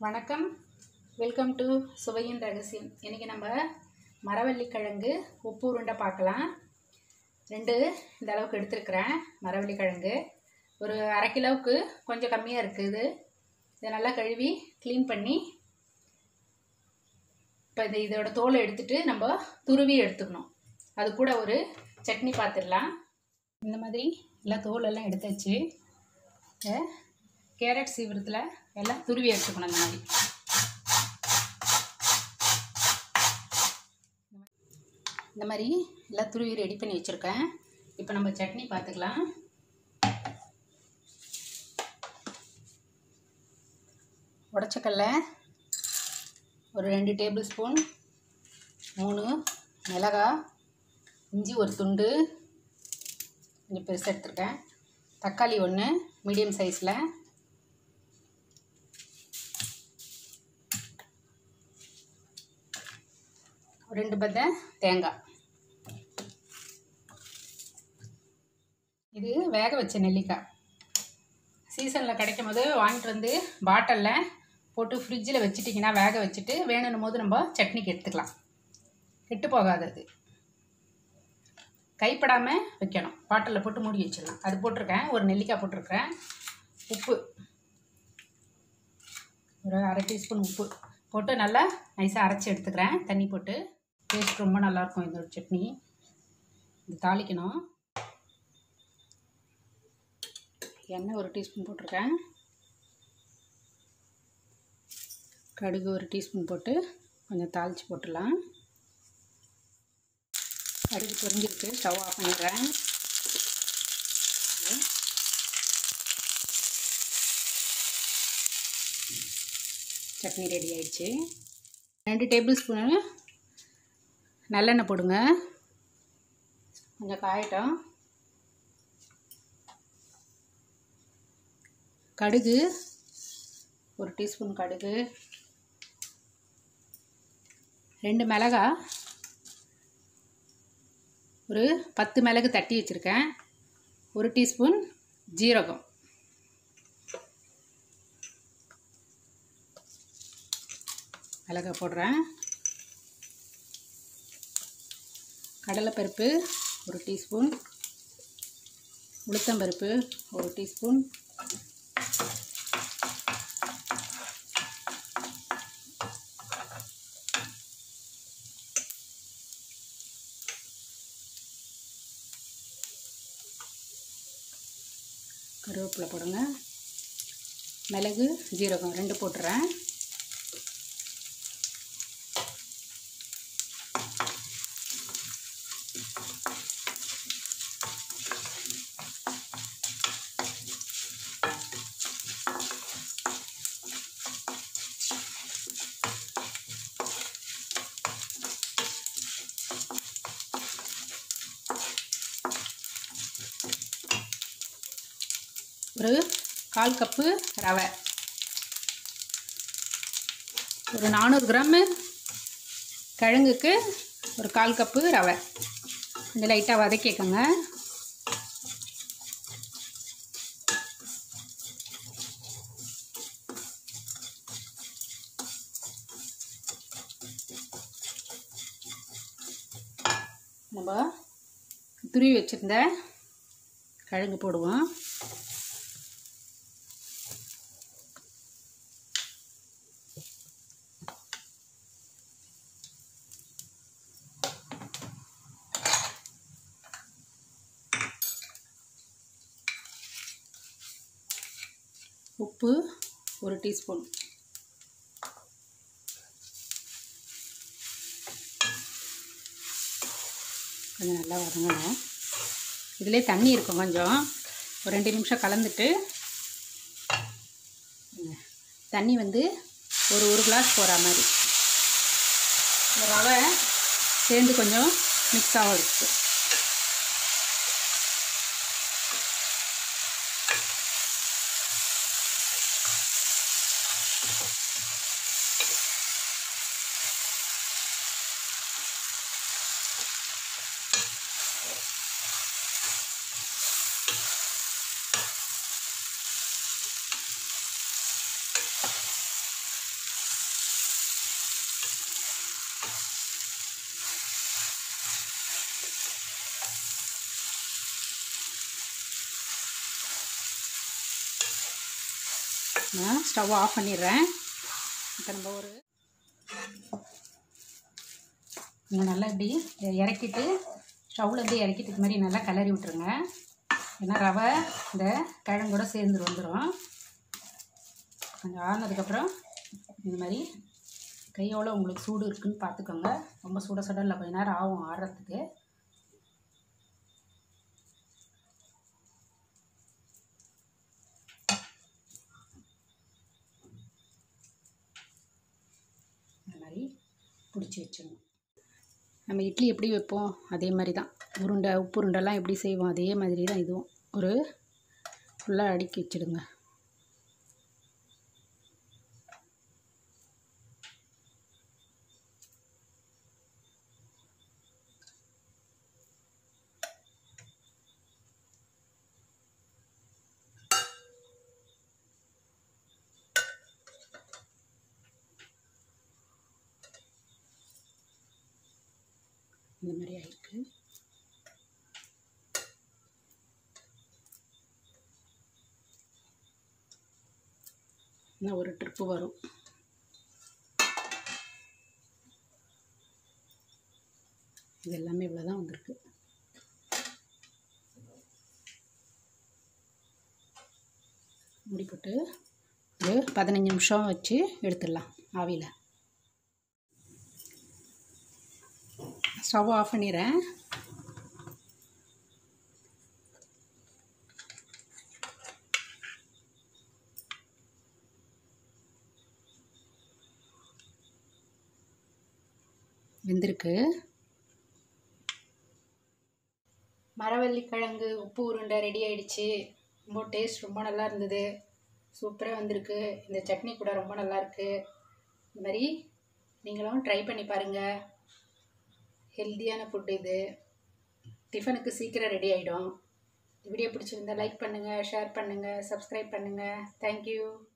வணக்கம் welcome to சுவையின் ரகசியம் இன்றைக்கி நம்ம மரவள்ளிக்கிழங்கு உப்பு உருண்டை பார்க்கலாம் ரெண்டு இந்த அளவுக்கு எடுத்துருக்கிறேன் மரவள்ளிக்கிழங்கு ஒரு அரை கிலோவுக்கு கொஞ்சம் கம்மியாக இருக்குது இதை நல்லா கழுவி க்ளீன் பண்ணி இப்போ இந்த இதோட தோலை எடுத்துட்டு நம்ம துருவி எடுத்துக்கணும் அது கூட ஒரு சட்னி பார்த்துடலாம் இந்த மாதிரி எல்லாம் தோலெல்லாம் எடுத்தாச்சு இதை கேரட் சீவிரத்தில் எல்லாம் துருவி எடுத்துக்கணும் இந்த மாதிரி இந்த மாதிரி எல்லாம் துருவி ரெடி பண்ணி வச்சுருக்கேன் இப்போ நம்ம சட்னி பார்த்துக்கலாம் உடச்சக்கல்ல ஒரு ரெண்டு டேபிள் ஸ்பூன் மூணு மிளகா இஞ்சி ஒரு துண்டு கொஞ்சம் பெருசாக எடுத்துருக்கேன் தக்காளி ஒன்று மீடியம் சைஸில் ரெண்டு பத்தை தேங்காய் இது வேக வச்ச நெல்லிக்காய் சீசனில் கிடைக்கும் போது வாங்கிட்டு வந்து பாட்டிலில் போட்டு ஃப்ரிட்ஜில் வச்சுட்டிங்கன்னா வேக வச்சுட்டு வேணும்னும் போது நம்ம சட்னிக்கு எடுத்துக்கலாம் கெட்டு போகாது அது கைப்படாமல் வைக்கணும் பாட்டிலில் போட்டு மூடி வச்சிடலாம் அது போட்டிருக்கேன் ஒரு நெல்லிக்காய் போட்டிருக்கிறேன் உப்பு ஒரு அரை டீஸ்பூன் உப்பு போட்டு நல்லா நைஸாக அரைச்சி எடுத்துக்கிறேன் தண்ணி போட்டு டேஸ்ட் ரொம்ப நல்லாயிருக்கும் இந்த சட்னி இது தாளிக்கணும் எண்ணெய் ஒரு டீஸ்பூன் போட்டிருக்கேன் கடுகு ஒரு டீஸ்பூன் போட்டு கொஞ்சம் தாளித்து போட்டுடலாம் கடுகு பொரிஞ்சிருக்கு ஸ்டவ் ஆஃப் பண்ணிடுறேன் சட்னி ரெடி ஆயிடுச்சு ரெண்டு டேபிள் ஸ்பூனு நல்லெண்ணெய் போடுங்க கொஞ்சம் காயட்டும் கடுகு ஒரு டீஸ்பூன் கடுகு ரெண்டு மிளகா ஒரு பத்து மிளகு தட்டி வச்சுருக்கேன் ஒரு டீஸ்பூன் ஜீரகம் மிளகா போடுறேன் கடலைப்பருப்பு ஒரு டீஸ்பூன் உளுத்தம்பருப்பு ஒரு டீஸ்பூன் கருவேப்பிலை போடுங்க மிளகு ஜீரகம் ரெண்டு போட்டுறேன் ஒரு கால் கப்பு ரவை ஒரு நானூறு கிராமு கிழங்குக்கு ஒரு கால் கப்பு ரவை கொஞ்சம் லைட்டாக வதக்கிக்கோங்க நம்ம துருவி வச்சுருந்த கிழங்கு போடுவோம் உப்பு ஒரு டீஸ்பூன் கொஞ்சம் நல்லா வதங்கணும் இதிலே தண்ணி இருக்கும் கொஞ்சம் ஒரு ரெண்டு நிமிஷம் கலந்துட்டு தண்ணி வந்து ஒரு ஒரு கிளாஸ் போகிற மாதிரி இந்த ரவை சேர்ந்து கொஞ்சம் மிக்ஸ் ஆகும் இருக்குது நான் ஸ்டவ் ஆஃப் பண்ணிடுறேன் இப்போ நம்ம ஒரு நீங்கள் நல்லா இப்படி இறக்கிட்டு ஸ்டவ்லேருந்து இறக்கிட்டு இது மாதிரி நல்லா கிளறி விட்டுருங்க ஏன்னா ரவை இந்த கிழங்கூட சேர்ந்து வந்துடும் கொஞ்சம் ஆறுனதுக்கப்புறம் இது மாதிரி கையோட உங்களுக்கு சூடு இருக்குன்னு பார்த்துக்கோங்க ரொம்ப சுட சுட இல்லை கொஞ்ச நேரம் ஆகும் ஆடுறதுக்கு இந்த மாதிரி பிடிச்சி வச்சிடணும் நம்ம இட்லி எப்படி வைப்போம் அதே மாதிரி தான் உருண்டை உப்பு உருண்டைலாம் எப்படி செய்வோம் அதே மாதிரி தான் இதுவும் ஒரு ஃபுல்லாக அடுக்கி வச்சிடுங்க இந்த மாதிரி ஆயிருக்கு இன்னும் ஒரு ட்ரிப்பு வரும் இது எல்லாமே இவ்வளோ தான் வந்திருக்கு மூடி போட்டு ஒரு பதினஞ்சு நிமிஷம் வச்சு எடுத்துடலாம் ஆவியில் ஸ்டவ் ஆஃப் பண்ணிடுறேன் வெந்திருக்கு மரவள்ளி கிழங்கு உப்பு உருண்டை ரெடி ஆயிடுச்சு ரொம்ப டேஸ்ட் ரொம்ப நல்லா இருந்தது சூப்பராக வந்திருக்கு இந்த சட்னி கூட ரொம்ப நல்லா இருக்கு இந்த மாதிரி நீங்களும் ட்ரை பண்ணி பாருங்கள் ஹெல்த்தியான ஃபுட் இது டிஃபனுக்கு சீக்கிரம் ரெடி ஆகிடும் வீடியோ பிடிச்சிருந்தா லைக் பண்ணுங்கள் ஷேர் பண்ணுங்கள் சப்ஸ்கிரைப் பண்ணுங்கள் தேங்க்யூ